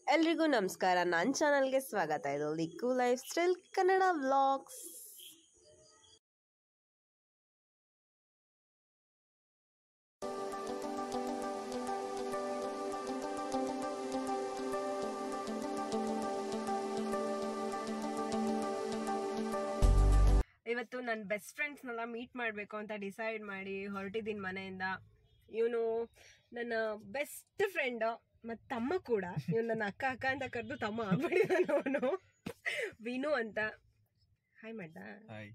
ಎಲ್ರಿಗೂ ನಮಸ್ಕಾರ ನನ್ನ ಚಾನಲ್ಗೆ ಸ್ವಾಗತ ಇದು Likku life style Kannada vlogs ಇವತ್ತು ನನ್ನ ಬೆಸ್ಟ್ ಫ್ರೆಂಡ್ಸ್ನೆಲ್ಲ ಮೀಟ್ ಮಾಡಬೇಕು ಅಂತ ಡಿಸೈಡ್ ಮಾಡಿ ಹೊರಟಿದ್ದೀನಿ ಮನೆಯಿಂದ ಇವನು ನನ್ನ ಬೆಸ್ಟ್ ಫ್ರೆಂಡ್ ಮತ್ತು ತಮ್ಮ ಕೂಡ ಇವನು ನನ್ನ ಅಕ್ಕ ಅಕ್ಕ ಅಂತ ಕರೆದು ತಮ್ಮ ಆಗ್ಬಿಟ್ಟಿದ್ದಾನೆ ಅವನು ವಿನು ಅಂತ ಹಾಯ್ ಮಾಡ್ದ ಹಾಯ್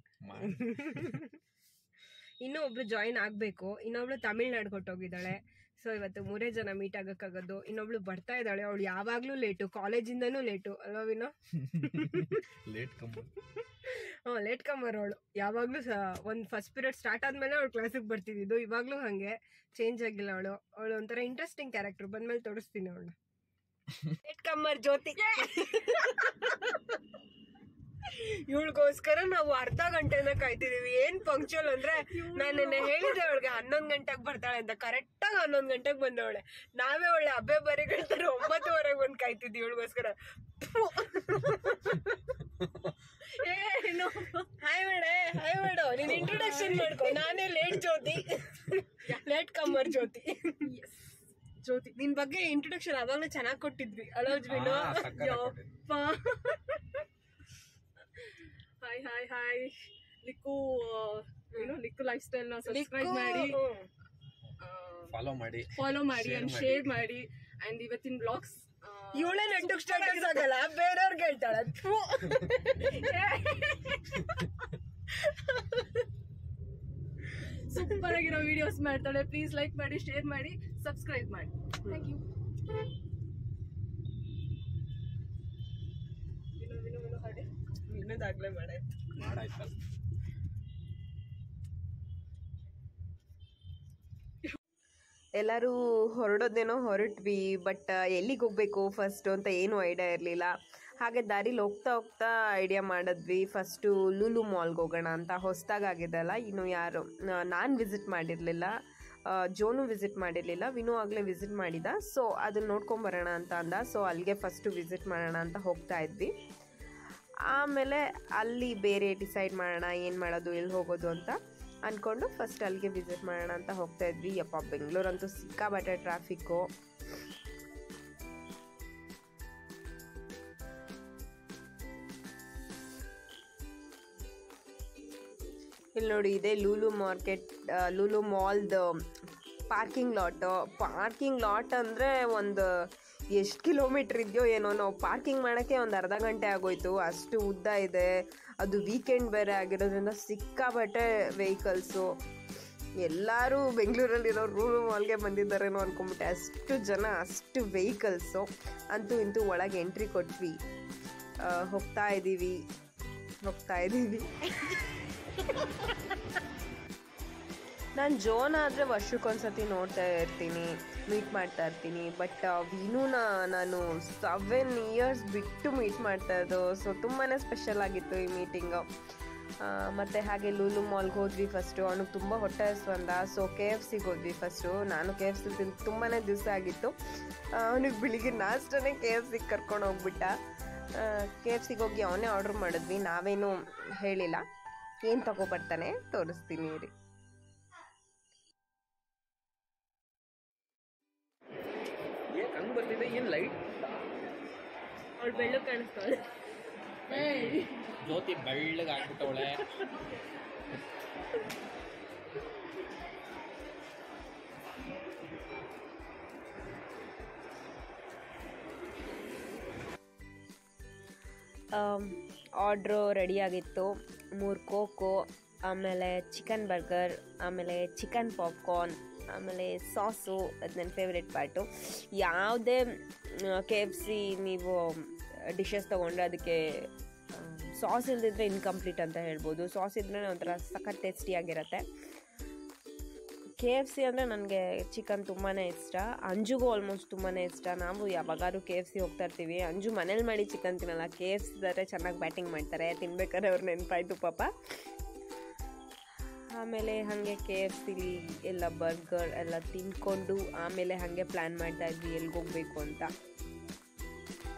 ಇನ್ನೂ ಒಬ್ಳು ಜಾಯಿನ್ ಆಗಬೇಕು ಇನ್ನೊಬ್ಳು ತಮಿಳ್ನಾಡು ಹೊಟ್ಟೋಗಿದ್ದಾಳೆ ಸೊ ಇವತ್ತು ಮೂರೇ ಜನ ಮೀಟ್ ಆಗಕ್ಕಾಗೋದು ಇನ್ನೊಬ್ಳು ಬರ್ತಾ ಇದ್ದಾಳೆ ಅವಳು ಯಾವಾಗಲೂ ಲೇಟು ಕಾಲೇಜಿಂದನೂ ಲೇಟು ಅಲ್ವಾ ವಿನು ಲೇಟ್ ಕಮ್ಮ ಹ್ಞೂ ಲೇಟ್ ಕಮ್ಮರ್ ಅವಳು ಯಾವಾಗಲೂ ಸ ಒಂದು ಫಸ್ಟ್ ಪೀರಿಯಡ್ ಸ್ಟಾರ್ಟ್ ಆದ್ಮೇಲೆ ಅವಳು ಕ್ಲಾಸಿಗೆ ಬರ್ತಿದ್ದು ಇವಾಗಲೂ ಹಾಗೆ ಚೇಂಜ್ ಆಗಿಲ್ಲ ಅವಳು ಅವಳು ಒಂಥರ ಇಂಟ್ರೆಸ್ಟಿಂಗ್ ಕ್ಯಾರೆಕ್ಟರ್ ಬಂದ್ಮೇಲೆ ತೋರಿಸ್ತೀನಿ ಅವಳನ್ನ ಲೇಟ್ ಕಮ್ಮರ್ ಜ್ಯೋತಿ ಇವಳಿಗೋಸ್ಕರ ನಾವು ಅರ್ಧ ಗಂಟೆನ ಕಾಯ್ತಿದೀವಿ ಏನ್ ಪಂಕ್ಚುಯಲ್ ಅಂದ್ರೆ ನಾನು ನಿನ್ನೆ ಹೇಳಿದೆ ಅವಳಿಗೆ ಹನ್ನೊಂದ್ ಗಂಟೆಗೆ ಬರ್ತಾಳೆ ಅಂತ ಕರೆಕ್ಟ್ ಆಗಿ ಹನ್ನೊಂದ್ ಗಂಟೆಗೆ ಬಂದವಳೆ ನಾವೇ ಒಳ್ಳೆ ಹಬ್ಬೆ ಬರಿಗಳ್ತಾರೆ ಒಂಬತ್ತುವರೆಗೆ ಬಂದು ಕಾಯ್ತಿದ್ವಿ ಇವಳಿಗೋಸ್ಕರ ಏನು ಹಾಯ್ ಮೇಡೆ ಹಾಯ್ ಮೇಡೋ ನೀನ್ ಇಂಟ್ರೊಡಕ್ಷನ್ ಮಾಡ್ಕೊ ನಾನೇ ಲೇಟ್ ಜ್ಯೋತಿ ಲೇಟ್ ಕಮ್ಮರ್ ಜ್ಯೋತಿ ಜ್ಯೋತಿ ನಿನ್ ಬಗ್ಗೆ ಇಂಟ್ರೊಡಕ್ಷನ್ ಅವಾಗಲೇ ಚೆನ್ನಾಗಿ ಕೊಟ್ಟಿದ್ವಿ ಅಲೋಜ್ವಿನು ಹಾ, ಸಖತ್ತಾಗ್ ಕೊಟ್ಟಿದ್ವಿ. ಹಾಯ್ ಹಾಯ್ ಹಾಯ್ ಲಿಕ್ಕು ಏನು ಲಿಕ್ಕು ಲೈಫ್ ಸ್ಟೈಲ್ ನ ಸಬ್ಸ್ಕ್ರೈಬ್ ಮಾಡಿ ಫಾಲೋ ಮಾಡಿ ಫಾಲೋ ಮಾಡಿ Share ಅಂಡ್ ಮಾಡಿ. ಶೇರ್ ಮಾಡಿ ಅಂಡ್ ಇವತ್ತಿನ ಬ್ಲಾಗ್ಸ್ ಇವಳೇ ನೆಟ್ಟಗ್ ಸ್ಟೇಟಸ್ ಆಗಲ್ಲ ಬೇರೆಯವ್ರಿಗೆ ಹೇಳ್ತಾಳೆ ಥು. ಸೂಪರ್ ಆಗಿರೋ ವಿಡಿಯೋಸ್ ಮಾಡ್ತಾಳೆ ಪ್ಲೀಸ್ ಲೈಕ್ ಮಾಡಿ ಶೇರ್ ಮಾಡಿ ಸಬ್ಸ್ಕ್ರೈಬ್ ಮಾಡಿ ಥ್ಯಾಂಕ್ ಯು ಇನ್ನೊಂದಾಗ್ಲೇ ಮಾಡಾಯ್ತು ಮಾಡಾಯ್ತಲ್ಲ ಎಲ್ಲರೂ ಹೊರಡೋದೇನೋ ಹೊರಟ್ವಿ ಬಟ್ ಎಲ್ಲಿಗೆ ಹೋಗ್ಬೇಕು ಫಸ್ಟ್ ಅಂತ ಏನು ಐಡಿಯಾ ಇರಲಿಲ್ಲ ಹಾಗೆ ದಾರಿಲಿ ಹೋಗ್ತಾ ಹೋಗ್ತಾ ಐಡಿಯಾ ಮಾಡಿದ್ವಿ ಫಸ್ಟು ಲೂಲು ಮಾಲ್ಗೆ ಹೋಗೋಣ ಅಂತ ಹೊಸ್ದಾಗಿದೆ ಅಲ್ಲ ಇನ್ನು ಯಾರು ನಾನು ವಿಸಿಟ್ ಮಾಡಿರಲಿಲ್ಲ ಜೋನು ವಿಸಿಟ್ ಮಾಡಿರಲಿಲ್ಲ ವಿನು ಆಗಲೇ ವಿಸಿಟ್ ಮಾಡಿದ ಸೊ ಅದನ್ನ ನೋಡ್ಕೊಂಬರೋಣ ಅಂತ ಅಂದ ಸೊ ಅಲ್ಲಿಗೆ ಫಸ್ಟು ವಿಸಿಟ್ ಮಾಡೋಣ ಅಂತ ಹೋಗ್ತಾ ಇದ್ವಿ ಆಮೇಲೆ ಅಲ್ಲಿ ಬೇರೆ ಡಿಸೈಡ್ ಮಾಡೋಣ ಏನು ಮಾಡೋದು ಎಲ್ಲಿ ಹೋಗೋದು ಅಂತ ಅಂದ್ಕೊಂಡು ಫಸ್ಟ್ ಅಲ್ಲಿಗೆ ವಿಸಿಟ್ ಮಾಡೋಣ ಅಂತ ಹೋಗ್ತಾ ಇದ್ವಿ ಯಪ್ಪ ಬೆಂಗಳೂರಂತೂ ಸಿಕ್ಕಾಬಟ್ಟೆ ಟ್ರಾಫಿಕ್ಕು ಇಲ್ಲಿ ನೋಡಿ ಇದೆ ಲೂಲು ಮಾರ್ಕೆಟ್ ಲೂಲು ಮಾಲ್ದು ಪಾರ್ಕಿಂಗ್ ಲಾಟು ಪಾರ್ಕಿಂಗ್ ಲಾಟ್ ಅಂದರೆ ಒಂದು ಎಷ್ಟು ಕಿಲೋಮೀಟ್ರ್ ಇದೆಯೋ ಏನೋ ನಾವು ಪಾರ್ಕಿಂಗ್ ಮಾಡೋಕ್ಕೆ ಒಂದು ಅರ್ಧ ಗಂಟೆ ಆಗೋಯ್ತು ಅಷ್ಟು ಉದ್ದ ಇದೆ ಅದು ವೀಕೆಂಡ್ ಬೇರೆ ಆಗಿರೋದ್ರಿಂದ ಸಿಕ್ಕಾಬಟ್ಟೆ ವೆಹಿಕಲ್ಸು ಎಲ್ಲರೂ ಬೆಂಗಳೂರಲ್ಲಿರೋ ರೂಲು ಮಾಲ್ಗೆ ಬಂದಿದ್ದಾರೇನೋ ಅನ್ಕೊಂಬಿಟ್ಟೆ ಅಷ್ಟು ಜನ ಅಷ್ಟು ವೆಹಿಕಲ್ಸು ಅಂತೂ ಇಂತೂ ಒಳಗೆ ಎಂಟ್ರಿ ಕೊಟ್ವಿ ಆ, ಹೋಗ್ತಾ ಇದ್ದೀವಿ ಹೋಗ್ತಾ ಇದ್ದೀವಿ ನಾನು ಜೋನ್ ಆದರೆ ವರ್ಷಕ್ಕೊಂದ್ಸತಿ ನೋಡ್ತಾ ಇರ್ತೀನಿ ಮೀಟ್ ಮಾಡ್ತಾ ಇರ್ತೀನಿ ಬಟ್ ವಿನೂನ ನಾನು ಸೆವೆನ್ ಇಯರ್ಸ್ ಬಿಟ್ಟು ಮೀಟ್ ಮಾಡ್ತಾ ಇದ್ದು ಸೊ ತುಂಬಾ ಸ್ಪೆಷಲ್ ಆಗಿತ್ತು ಈ ಮೀಟಿಂಗು ಮತ್ತು ಹಾಗೆ ಲೂಲು ಮಾಲ್ಗೆ ಹೋದ್ವಿ ಫಸ್ಟು ಅವನಿಗೆ ತುಂಬ ಹೊಟ್ಟೆ ಹಸ್ವು ಅಂದ ಸೊ ಕೆ ಎಫ್ ಸಿಗೆ ಹೋದ್ವಿ ಫಸ್ಟು ನಾನು ಕೆ ಎಫ್ ಸಿ ತಿಂದು ತುಂಬಾ ದಿವಸ ಆಗಿತ್ತು ಅವನಿಗೆ ಬೆಳಿಗ್ಗೆ ನಾಷ್ಟನೇ ಕೆ ಎಫ್ ಸಿಗೆ ಕರ್ಕೊಂಡು ಹೋಗ್ಬಿಟ್ಟ ಕೆ ಎಫ್ ಸಿಗೆ ಹೋಗಿ ಅವನೇ ಆರ್ಡ್ರ್ ಮಾಡಿದ್ವಿ ನಾವೇನು ಹೇಳಿಲ್ಲ ಏನು ತಗೊಬರ್ತಾನೆ ತೋರಿಸ್ತೀನಿ ರೀ ಏನ್ ಹಂಗ್ ಬರ್ತಿದೆ ಏನ್ ಲೈಟ್ ಅವಳು ಬೆಳ್ಳು ಕಾಣಿಸ್ತಾಳೆ ಜ್ಯೋತಿ ಬೆಳ್ಳಗೆ ಆಗ್ಬಿಟ್ಟವಳೆ ಆರ್ಡ್ರು ರೆಡಿಯಾಗಿತ್ತು ಮೂರು ಕೋಕೋ ಆಮೇಲೆ ಚಿಕನ್ ಬರ್ಗರ್ ಆಮೇಲೆ ಚಿಕನ್ ಪಾಪ್ಕಾರ್ನ್ ಆಮೇಲೆ ಸಾಸು ಅದು ನನ್ನ ಫೇವ್ರೆಟ್ ಪಾರ್ಟು ಯಾವುದೇ ಕೆ ಎಫ್ ಸಿ ನೀವು ಡಿಶಸ್ ತೊಗೊಂಡ್ರೆ ಅದಕ್ಕೆ ಸಾಸ್ ಇಲ್ದಿದ್ರೆ ಇನ್ಕಂಪ್ಲೀಟ್ ಅಂತ ಹೇಳ್ಬೋದು ಸಾಸ್ ಇದ್ರೆ ಒಂಥರ ಸಖತ್ ಟೇಸ್ಟಿಯಾಗಿರುತ್ತೆ ಕೆ ಎಫ್ ಸಿ ಅಂದರೆ ನನಗೆ ಚಿಕನ್ ತುಂಬಾ ಇಷ್ಟ ಅಂಜುಗೂ ಆಲ್ಮೋಸ್ಟ್ ತುಂಬಾ ಇಷ್ಟ ನಾವು ಯಾವಾಗಾದ್ರೂ ಕೆ ಎಫ್ ಸಿ ಹೋಗ್ತಾ ಇರ್ತೀವಿ ಅಂಜು ಮನೇಲಿ ಮಾಡಿ ಚಿಕನ್ ತಿನ್ನಲ್ಲ ಕೆ ಎಫ್ ಸಿ ಚೆನ್ನಾಗಿ ಬ್ಯಾಟಿಂಗ್ ಮಾಡ್ತಾರೆ ತಿನ್ಬೇಕಾದ್ರೆ ಅವ್ರು ನೆನಪಾಯ್ತು ಪಾಪ ಆಮೇಲೆ ಹಾಗೆ ಕೆ ಎಫ್ ಸಿಲಿ ಎಲ್ಲ ಬರ್ಗರ್ ಎಲ್ಲ ತಿನ್ಕೊಂಡು ಆಮೇಲೆ ಹಾಗೆ ಪ್ಲ್ಯಾನ್ ಮಾಡ್ತಾ ಇದ್ವಿ ಎಲ್ಲಿಗೆ ಹೋಗ್ಬೇಕು ಅಂತ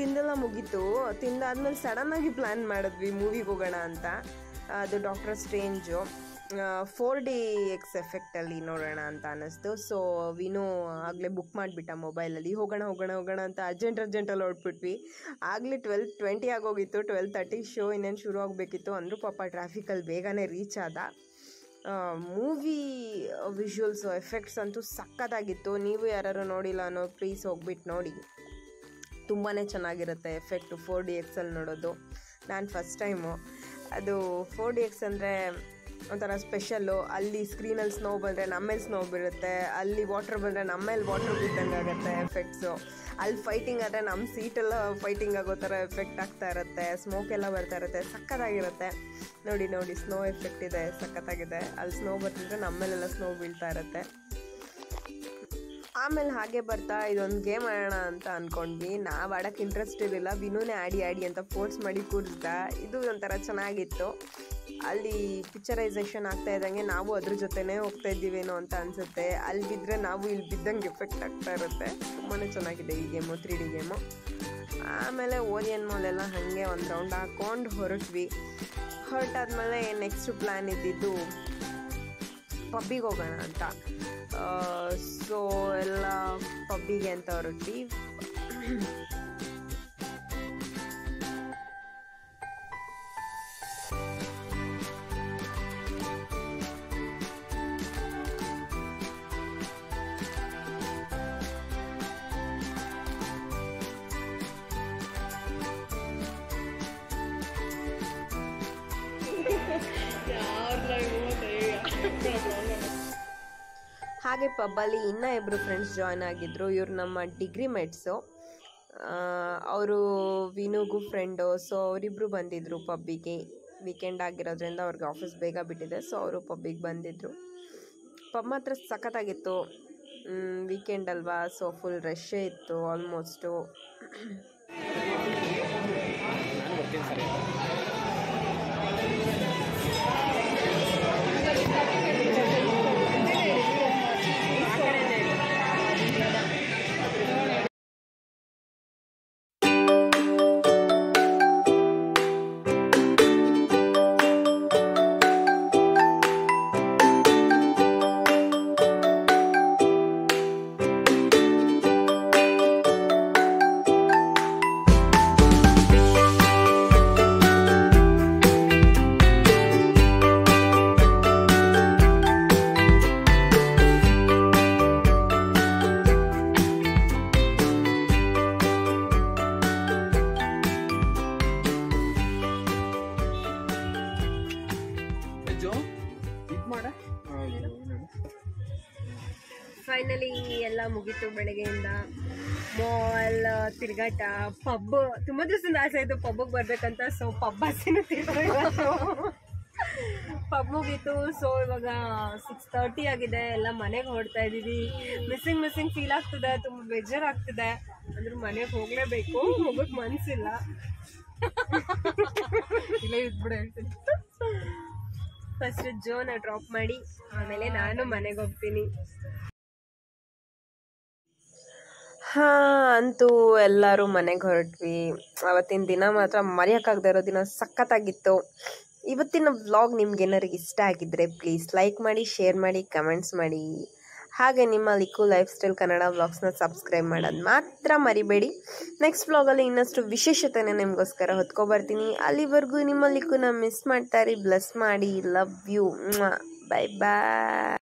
ತಿಂದೆಲ್ಲ ಮುಗೀತು ತಿಂದಾದ್ಮೇಲೆ ಸಡನ್ನಾಗಿ ಪ್ಲ್ಯಾನ್ ಮಾಡಿದ್ವಿ ಮೂವಿಗೆ ಹೋಗೋಣ ಅಂತ ಅದು doctor strange four D X ಎಫೆಕ್ಟಲ್ಲಿ ನೋಡೋಣ ಅಂತ ಅನ್ನಿಸ್ತು ಸೊ ವಿನು ಆಗಲೇ ಬುಕ್ ಮಾಡಿಬಿಟ್ಟ ಮೊಬೈಲಲ್ಲಿ ಹೋಗೋಣ ಹೋಗೋಣ ಹೋಗೋಣ ಅಂತ ಅರ್ಜೆಂಟ್ ಅರ್ಜೆಂಟಲ್ಲಿ ಹೊರಟ್ಬಿಟ್ವಿ ಆಗಲೇ ಟ್ವೆಲ್ ಟ್ವೆಂಟಿ ಆಗೋಗಿತ್ತು ಟ್ವೆಲ್ ತರ್ಟಿ ಶೋ ಇನ್ನೇನು ಶುರು ಆಗಬೇಕಿತ್ತು ಅಂದರೂ ಪಾಪ ಟ್ರಾಫಿಕಲ್ಲಿ ಬೇಗನೆ ರೀಚ್ ಆದ ಮೂವಿ ವಿಜುವಲ್ಸು ಎಫೆಕ್ಟ್ಸ್ ಅಂತೂ ಸಕ್ಕತ್ತಾಗಿತ್ತು ನೀವು ಯಾರು ನೋಡಿಲ್ಲ ಅನ್ನೋ ಪ್ಲೀಸ್ ಹೋಗ್ಬಿಟ್ಟು ನೋಡಿ ತುಂಬಾ ಚೆನ್ನಾಗಿರುತ್ತೆ ಎಫೆಕ್ಟು ಫೋರ್ ಡಿ ಎಕ್ಸಲ್ಲಿ ನೋಡೋದು ನಾನು ಫಸ್ಟ್ ಟೈಮು ಅದು ಫೋರ್ ಡಿ ಎಕ್ಸ್ ಅಂದರೆ ಒಂಥರ ಸ್ಪೆಷಲ್ಲು ಅಲ್ಲಿ ಸ್ಕ್ರೀನಲ್ಲಿ ಸ್ನೋ ಬಂದರೆ ನಮ್ಮೇಲೆ ಸ್ನೋ ಬೀಳುತ್ತೆ ಅಲ್ಲಿ ವಾಟ್ರ್ ಬಂದರೆ ನಮ್ಮೇಲೆ ವಾಟ್ರ್ ಬಿದ್ದಂಗೆ ಆಗುತ್ತೆ ಎಫೆಕ್ಟ್ಸು ಅಲ್ಲಿ ಫೈಟಿಂಗ್ ಆದರೆ ನಮ್ಮ ಸೀಟೆಲ್ಲ ಫೈಟಿಂಗ್ ಆಗೋ ಥರ ಎಫೆಕ್ಟ್ ಆಗ್ತಾ ಇರುತ್ತೆ ಸ್ಮೋಕ್ ಎಲ್ಲ ಬರ್ತಾ ಇರುತ್ತೆ ಸಕ್ಕತ್ತಾಗಿರುತ್ತೆ ನೋಡಿ ನೋಡಿ ಸ್ನೋ ಎಫೆಕ್ಟ್ ಇದೆ ಸಖತ್ತಾಗಿದೆ ಅಲ್ಲಿ ಸ್ನೋ ಬರ್ತಿದ್ರೆ ನಮ್ಮೇಲೆಲ್ಲ ಸ್ನೋ ಬೀಳ್ತಾ ಇರುತ್ತೆ ಆಮೇಲೆ ಹಾಗೆ ಬರ್ತಾ ಇದೊಂದು ಗೇಮ್ ಆಡೋಣ ಅಂತ ಅಂದ್ಕೊಂಡ್ವಿ ನಾವು ಆಡೋಕ್ಕೆ ಇಂಟ್ರೆಸ್ಟ್ ಇರಲಿಲ್ಲ ವಿನೂನೇ ಆಡಿ ಆಡಿ ಅಂತ ಫೋರ್ಸ್ ಮಾಡಿ ಕೂರಿಸ್ದ ಇದು ಒಂಥರ ಚೆನ್ನಾಗಿತ್ತು ಅಲ್ಲಿ ಪಿಕ್ಚರೈಸೇಷನ್ ಆಗ್ತಾ ಇದ್ದಂಗೆ ನಾವು ಅದ್ರ ಜೊತೆನೇ ಹೋಗ್ತಾ ಇದ್ದೀವೇನೋ ಅಂತ ಅನಿಸುತ್ತೆ ಅಲ್ಲಿ ಬಿದ್ದರೆ ನಾವು ಇಲ್ಲಿ ಬಿದ್ದಂಗೆ ಎಫೆಕ್ಟ್ ಆಗ್ತಾ ಇರುತ್ತೆ ತುಂಬಾ ಚೆನ್ನಾಗಿದೆ ಈ ಗೇಮು ತ್ರೀ ಡಿ ಗೇಮು ಆಮೇಲೆ ಓರಿಯನ್ ಮಾಲೆಲ್ಲ ಹಾಗೆ ಒಂದು ರೌಂಡ್ ಹಾಕ್ಕೊಂಡು ಹೊರಟ್ವಿ ಹೊರಟಾದ್ಮೇಲೆ ನೆಕ್ಸ್ಟ್ ಪ್ಲ್ಯಾನ್ ಇದ್ದಿದ್ದು ಪಬ್ಬಿಗೆ ಹೋಗೋಣ ಅಂತ ಸೊ ಎಲ್ಲ ಪಬ್ಬಿಗೆ ಅಂತ ಹೊರಟ್ವಿ ಹಾಗೆ ಪಬ್ಬಲ್ಲಿ ಇನ್ನೂ ಇಬ್ಬರು ಫ್ರೆಂಡ್ಸ್ ಜಾಯ್ನ್ ಆಗಿದ್ರು ಇವ್ರು ನಮ್ಮ ಡಿಗ್ರಿ ಮೇಟ್ಸು ಅವರು ವಿನುಗೂ ಫ್ರೆಂಡು ಸೊ ಅವರಿಬ್ಬರು ಬಂದಿದ್ದರು ಪಬ್ಬಿಗೆ ವೀಕೆಂಡ್ ಆಗಿರೋದ್ರಿಂದ ಅವ್ರಿಗೆ ಆಫೀಸ್ ಬೇಗ ಬಿಟ್ಟಿದೆ ಸೊ ಅವರು ಪಬ್ಬಿಗೆ ಬಂದಿದ್ದರು ಪಬ್ ಮಾತ್ರ ಸಖತ್ತಾಗಿತ್ತು ವೀಕೆಂಡ್ ಅಲ್ವಾ ಸೊ ಫುಲ್ ರಶ್ಶೇ ಇತ್ತು ಆಲ್ಮೋಸ್ಟು ನಾನು ಬರ್ತೀನಿ ಸರಿ ಜೋ ಇದು ಮಾಡ ಫೈನಲಿ ಎಲ್ಲ ಮುಗೀತು ಬೆಳಗ್ಗೆಯಿಂದ ಮಾಲ್ ತಿರುಗಾಟ ಪಬ್ ತುಂಬ ದಿವಸದಿಂದ ಆಸೆ ಆಯಿತು ಪಬ್ಬಿಗೆ ಬರ್ಬೇಕಂತ ಸೊ ಪಬ್ ಆಸೆನೂ ತಿರ್ಗಾಟ ಪಬ್ ಮುಗೀತು ಸೊ ಇವಾಗ ಸಿಕ್ಸ್ ತರ್ಟಿ ಆಗಿದೆ ಎಲ್ಲ ಮನೆಗೆ ಹೊರಡ್ತಾ ಇದ್ದೀವಿ ಮಿಸ್ಸಿಂಗ್ ಮಿಸ್ಸಿಂಗ್ ಫೀಲ್ ಆಗ್ತಿದೆ ತುಂಬ ಬೇಜಾರಾಗ್ತಿದೆ ಅಂದ್ರೆ ಮನೆಗೆ ಹೋಗಲೇಬೇಕು ಹೋಗೋಕೆ ಮನಸ್ಸಿಲ್ಲ ಇಲ್ಲೇ ಇದ್ಬಿಡು ಹೇಳ್ತೀನಿ ಫಸ್ಟ್ ಜೋನ ಡ್ರಾಪ್ ಮಾಡಿ ಆಮೇಲೆ ನಾನು ಮನೆಗೆ ಹೋಗ್ತೀನಿ ಹಾ ಅಂತೂ ಎಲ್ಲರೂ ಮನೆಗೆ ಹೊರಟ್ವಿ ಅವತ್ತಿನ ದಿನ ಮಾತ್ರ ಮರೆಯೋಕ್ಕಾಗದೇ ಇರೋ ದಿನ ಸಖತ್ತಾಗಿತ್ತು ಇವತ್ತಿನ ವ್ಲಾಗ್ ನಿಮ್ಗೆ ಏನಾರು ಇಷ್ಟ ಆಗಿದ್ರೆ ಪ್ಲೀಸ್ ಲೈಕ್ ಮಾಡಿ ಶೇರ್ ಮಾಡಿ ಕಮೆಂಟ್ಸ್ ಮಾಡಿ ಹಾಗೆ ನಿಮ್ಮ ಲಿಕ್ಕು ಲೈಫ್ ಸ್ಟೈಲ್ ಕನ್ನಡ ವ್ಲಾಗ್ಸ್ನ ಸಬ್ಸ್ಕ್ರೈಬ್ ಮಾಡೋದು ಮಾತ್ರ ಮರಿಬೇಡಿ ನೆಕ್ಸ್ಟ್ ವ್ಲಾಗಲ್ಲಿ ಇನ್ನಷ್ಟು ವಿಶೇಷತೆನ ನಿಮಗೋಸ್ಕರ ಹೊತ್ಕೊಬರ್ತೀನಿ ಅಲ್ಲಿವರೆಗೂ ನಿಮ್ಮ ಲಿಕ್ಕುನ ಮಿಸ್ ಮಾಡ್ತಾರೆ ಬ್ಲೆಸ್ ಮಾಡಿ ಲವ್ ಯು ಬೈ ಬಾಯ್